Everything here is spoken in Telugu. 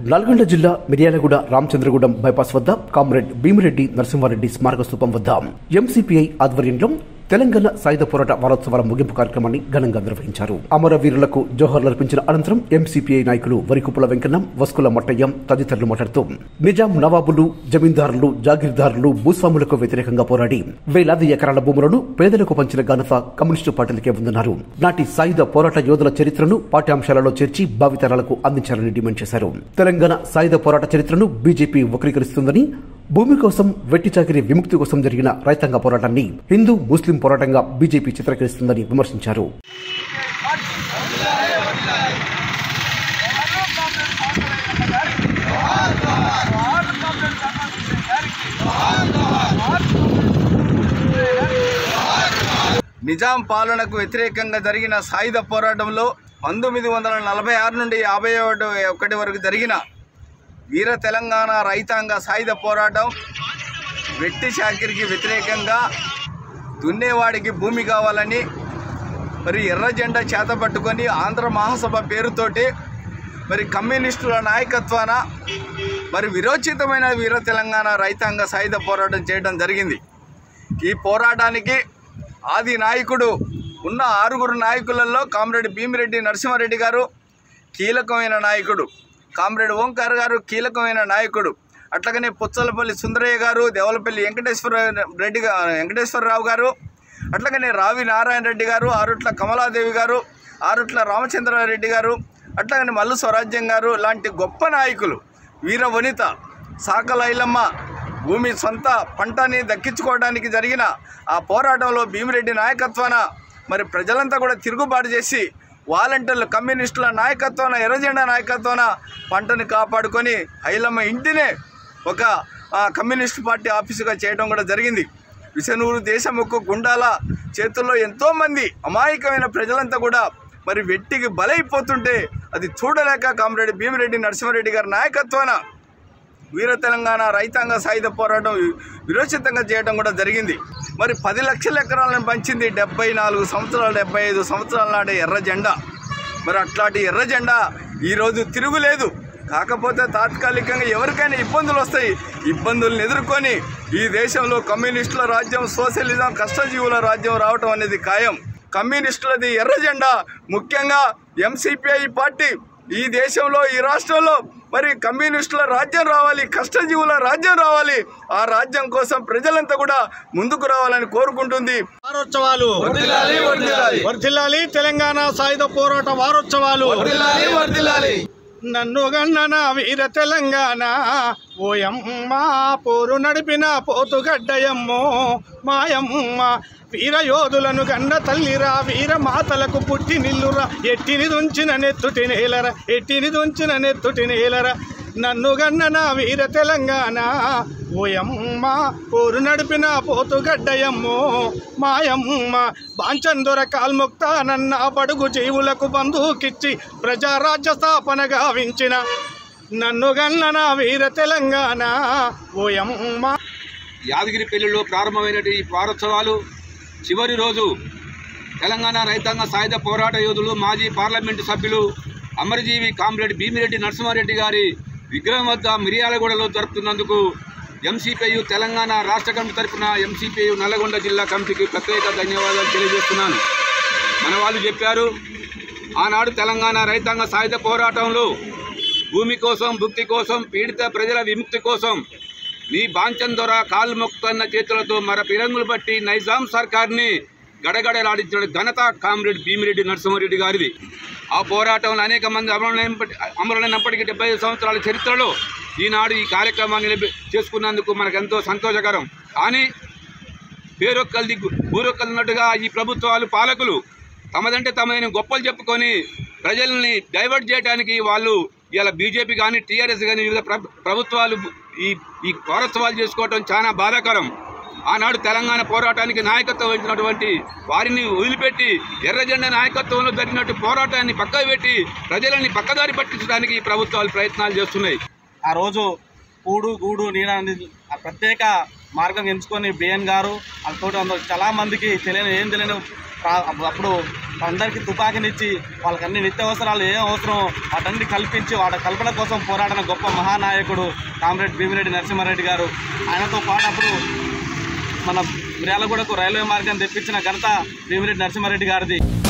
నల్గొండ జిల్లా మిర్యాలగూడ రామచంద్రగూడెం బైపాస్ వద్ద కామ్రేడ్ భీమిరెడ్డి నరసింహారెడ్డి స్మారక స్థూపం వద్ద ఎంసీపీఐ ఆధ్వర్యంలో తెలంగాణ సాయుధ పోరాట వారోత్సవాల ముగింపు కార్యక్రమాన్ని ఘనంగా నిర్వహించారు అమరవీరులకు జోహర్లు అర్పించిన అనంతరం ఎంసీపీఐ నాయకులు వరికుప్పుల వెంకన్నం వస్కుల మట్టయ్యం తదితరులు మాట్లాడుతూ నిజాం నవాబులు జమీందారులు జాగీర్దారులు భూస్వాములకు వ్యతిరేకంగా పోరాడి వేలాది ఎకరాల భూములను పేదలకు పంచిన ఘనత కమ్యూనిస్టు పార్టీలకే ఉందన్నారు నాటి సాయుధ పోరాట యోధుల చరిత్రను పాఠ్యాంశాలలో చేర్చి భావితరాలకు అందించాలని డిమాండ్ చేశారు తెలంగాణ సాయుధ పోరాట చరిత్రను బీజేపీ వక్రీకరిస్తుందని భూమి కోసం వెట్టి చాకిరి విముక్తి కోసం జరిగిన రైతాంగ పోరాటాన్ని హిందూ ముస్లిం పోరాటంగా బీజేపీ చిత్రీకరిస్తుందని విమర్శించారు నిజాం పాలనకు వ్యతిరేకంగా జరిగిన సాయుధ పోరాటంలో పంతొమ్మిది వందల నలభై ఆరు నుండి యాభై ఒకటి ఒకటి వరకు జరిగిన వీర తెలంగాణ రైతాంగ సాయుధ పోరాటం వెట్టి చాకిరికి వ్యతిరేకంగా దున్నేవాడికి భూమి కావాలని మరి ఎర్ర జెండా చేత పట్టుకొని ఆంధ్ర మహాసభ పేరుతోటి మరి కమ్యూనిస్టుల నాయకత్వాన మరి విరోచితమైన వీర తెలంగాణ రైతాంగ సాయుధ పోరాటం చేయడం జరిగింది ఈ పోరాటానికి ఆది నాయకుడు ఉన్న ఆరుగురు నాయకులలో కామ్రేడ్ భీమిరెడ్డి నరసింహారెడ్డి గారు కీలకమైన నాయకుడు కామ్రేడ్ ఓంకార్ గారు కీలకమైన నాయకుడు అట్లాగనే పుచ్చలపల్లి సుందరయ్య గారు దేవలపల్లి వెంకటేశ్వర రెడ్డి గా- వెంకటేశ్వరరావు గారు అట్లాగనే రావి నారాయణ రెడ్డి గారు ఆరుట్ల కమలాదేవి గారు ఆరుట్ల రామచంద్రారెడ్డి గారు అట్లాగనే మల్లు స్వరాజ్యం గారు లాంటి గొప్ప నాయకులు వీర వనిత సాకల ఐలమ్మ భూమి సొంత పంటని దక్కించుకోవడానికి జరిగిన ఆ పోరాటంలో భీమిరెడ్డి నాయకత్వాన మరి ప్రజలంతా కూడా తిరుగుబాటు చేసి వాలంటీర్లు కమ్యూనిస్టుల నాయకత్వాన ఎర్రజెండా నాయకత్వాన పంటని కాపాడుకొని ఐలమ్మ ఇంటినే ఒక ఆ, కమ్యూనిస్ట్ పార్టీ ఆఫీసుగా చేయడం కూడా జరిగింది విసనూరు దేశముక్కు గుండాల చేతుల్లో ఎంతోమంది అమాయకమైన ప్రజలంతా కూడా మరి వెట్టికి బలైపోతుంటే అది చూడలేక కామరెడ్డి భీమిరెడ్డి నరసింహారెడ్డి గారి నాయకత్వాన వీర తెలంగాణ రైతాంగ సాయుధ పోరాటం విరోచితంగా చేయడం కూడా జరిగింది మరి పది లక్షల ఎకరాలను పంచింది డెబ్బై నాలుగు సంవత్సరాలు డెబ్బై ఐదు సంవత్సరాల నాటి ఎర్ర జెండా మరి అట్లాంటి ఎర్ర జెండా ఈరోజు తిరుగులేదు కాకపోతే తాత్కాలికంగా ఎవరికైనా ఇబ్బందులు వస్తాయి ఇబ్బందులను ఎదుర్కొని ఈ దేశంలో కమ్యూనిస్టుల రాజ్యం సోషలిజం కష్టజీవుల రాజ్యం రావటం అనేది ఖాయం కమ్యూనిస్టులది ఎర్ర జెండా ముఖ్యంగా ఎంసీపీఐ పార్టీ ఈ దేశంలో ఈ రాష్ట్రంలో మరి కమ్యూనిస్టుల రాజ్యం రావాలి కష్టజీవుల రాజ్యం రావాలి ఆ రాజ్యం కోసం ప్రజలంతా కూడా ముందుకు రావాలని కోరుకుంటుంది వారోత్సవాలు వర్ధిల్లాలి తెలంగాణ సాయుధ పోరాట వారోత్సవాలు నన్ను గన్నన వీర తెలంగాణ ఓయమ్మ పోరు నడిపిన పోతుగడ్డయమ్మో మాయమ్మ వీర యోధులను గండ తల్లిరా వీర మాతలకు పుట్టి నిల్లురా ఎట్టిని దుంచిన నెత్తుటి నేలరా ఎట్టిని దుంచిన నెత్తుటి నేలరా నన్ను గన్నన వీర తెలంగాణ ఓయమ్మ పోరు నడిపిన పోతుగడ్డయమ్మో మాయమ్మ బాంచందొర కాల్ముక్త నన్న పడుగు జీవులకు బంధుకిచ్చి ప్రజారాజ్య స్థాపన గావించిన నన్ను గన్నన వీర తెలంగాణ ఓయమ్మ యాదగిరిపల్లిలో ప్రారంభమైనటువంటి ఈ వారోత్సవాలు చివరి రోజు తెలంగాణ రైతాంగ సాయుధ పోరాట యోధులు మాజీ పార్లమెంటు సభ్యులు అమరజీవి కామ్రెడ్డి భీమిరెడ్డి నరసింహారెడ్డి గారి విగ్రహం వద్ద మిర్యాలగూడలో జరుపుతున్నందుకు ఎంసీపీయు తెలంగాణ రాష్ట్ర కమిటీ తరఫున ఎంసీపీయు నల్లగొండ జిల్లా కమిటీకి ప్రత్యేక ధన్యవాదాలు తెలియజేస్తున్నాను మన వాళ్ళు చెప్పారు ఆనాడు తెలంగాణ రైతాంగ సాయుధ పోరాటంలో భూమి కోసం భుక్తి కోసం పీడిత ప్రజల విముక్తి కోసం నీ బాంచన్ దొర కాలు మొక్కుతున్న చేతులతో మర పిరంగులు బట్టి నైజాం సర్కార్ని గడగడలాడించిన ఘనత కామ్రెడ్డి భీమిరెడ్డి నరసింహారెడ్డి గారిది ఆ పోరాటంలో అనేక మంది అమరులైనప్పటి అమరులైనప్పటికీ డెబ్బై ఐదు సంవత్సరాల చరిత్రలో ఈనాడు ఈ కార్యక్రమాన్ని నిలబె- చేసుకున్నందుకు మనకు ఎంతో సంతోషకరం కానీ పేరొక్కల్ది ఊరొక్కలున్నట్టుగా ఈ ప్రభుత్వాలు పాలకులు తమదంటే తమదని గొప్పలు చెప్పుకొని ప్రజల్ని డైవర్ట్ చేయడానికి వాళ్ళు ఇలా బీజేపీ కానీ టీఆర్ఎస్ కానీ వివిధ ప్ర- ప్రభుత్వాలు ఈ ఈ వారోత్సవాలు చేసుకోవటం చాలా బాధాకరం ఆనాడు తెలంగాణ పోరాటానికి నాయకత్వం వహించినటువంటి వారిని వదిలిపెట్టి ఎర్రజెండా నాయకత్వంలో జరిగినట్టు పోరాటాన్ని పక్కకు పెట్టి ప్రజలని పక్కదారి పట్టించడానికి ఈ ప్రభుత్వాలు ప్రయత్నాలు చేస్తున్నాయి ఆ రోజు కూడు గూడు నీడ అనేది ఆ ప్రత్యేక మార్గం ఎంచుకొని బిఎన్ గారు వాళ్ళతోటి అందరూ చాలా మందికి తెలియని ఏం తెలియని ప్రా- అప్పుడు అందరికీ తుపాకీనిచ్చి వాళ్ళకి అన్ని నిత్యావసరాలు ఏం అవసరం వాటన్ని కల్పించి వాటి కల్పన కోసం పోరాడిన గొప్ప మహానాయకుడు కామ్రేడ్ భీమిరెడ్డి నరసింహారెడ్డి గారు ఆయనతో పాటు అప్పుడు మన మిర్యాలగూడకు రైల్వే మార్గం తెప్పించిన ఘనత భీమిరెడ్డి నరసింహారెడ్డి గారిది